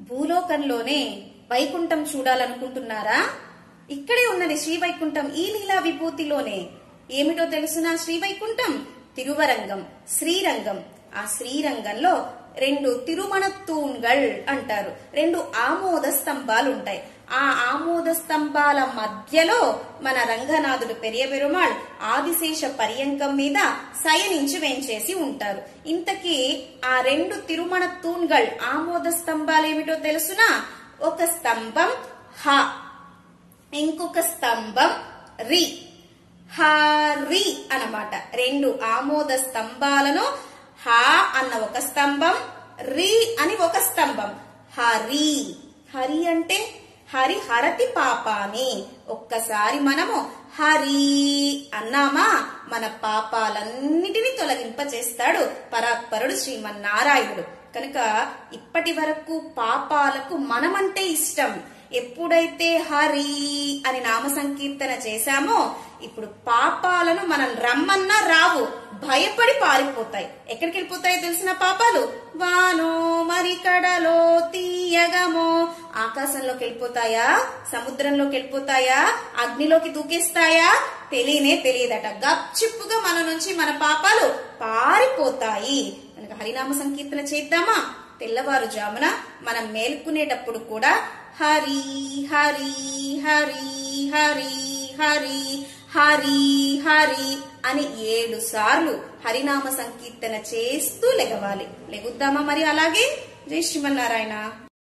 భూలోకంలోనే వైకుంఠం చూడాలనుకుంటున్నారా ఇక్కడే ఉన్నది శ్రీ వైకుంఠం ఈ లీలా విభూతిలోనే ఏమిటో తెలుసునా శ్రీ వైకుంఠం తిరువరంగం శ్రీరంగం ఆ శ్రీరంగంలో రెండు తిరుమణ తూన్గల్ అంటారు రెండు ఆమోద స్తంభాలు ఉంటాయి ఆ ఆమోద స్తంభాల మధ్యలో మన రంగనాథుడు పెరియ పెరుమాళ్ ఆదిశేష పర్యంకం మీద శయనించి వేంచేసి ఉంటారు ఇంతకీ ఆ రెండు తిరుమణ తూన్గల్ ఆమోద స్తంభాలు ఏమిటో తెలుసునా ఒక స్తంభం హ ఇంకొక స్తంభం రి హారి అన్నమాట రెండు ఆమోద స్తంభాలను హా అన్న ఒక స్తంభం రి అని ఒక స్తంభం హరి హరి అంటే హరి హరతి పాపాని ఒక్కసారి మనము హరి అన్నామా మన పాపాలన్నిటినీ తొలగింప చేస్తాడు పరాత్పరుడు శ్రీమన్నారాయణుడు కనుక ఇప్పటి వరకు పాపాలకు మనమంటే ఇష్టం ఎప్పుడైతే హరి అని నామ సంకీర్తన చేశామో ఇప్పుడు పాపాలను మనం రమ్మన్నా రావు భయపడి పారిపోతాయి ఎక్కడికి వెళ్ళిపోతాయి తెలిసిన పాపాలు వానో మరి కడలో తీయగమో ఆకాశంలోకి వెళ్ళిపోతాయా సముద్రంలోకి వెళ్ళిపోతాయా అగ్నిలోకి దూకేస్తాయా తెలియనే తెలియదట గప్చిప్పుగా మన నుంచి మన పాపాలు పారిపోతాయి కనుక హరినామ సంకీర్తన చేద్దామా తెల్లవారుజామున మనం మేల్కునేటప్పుడు కూడా హరి హరి హరి హరి హరి హరి హరి అని ఏడు సార్లు హరినామ సంకీర్తన చేస్తూ లెగవాలి లెగుద్దామా మరి అలాగే జై శ్రీమన్నారాయణ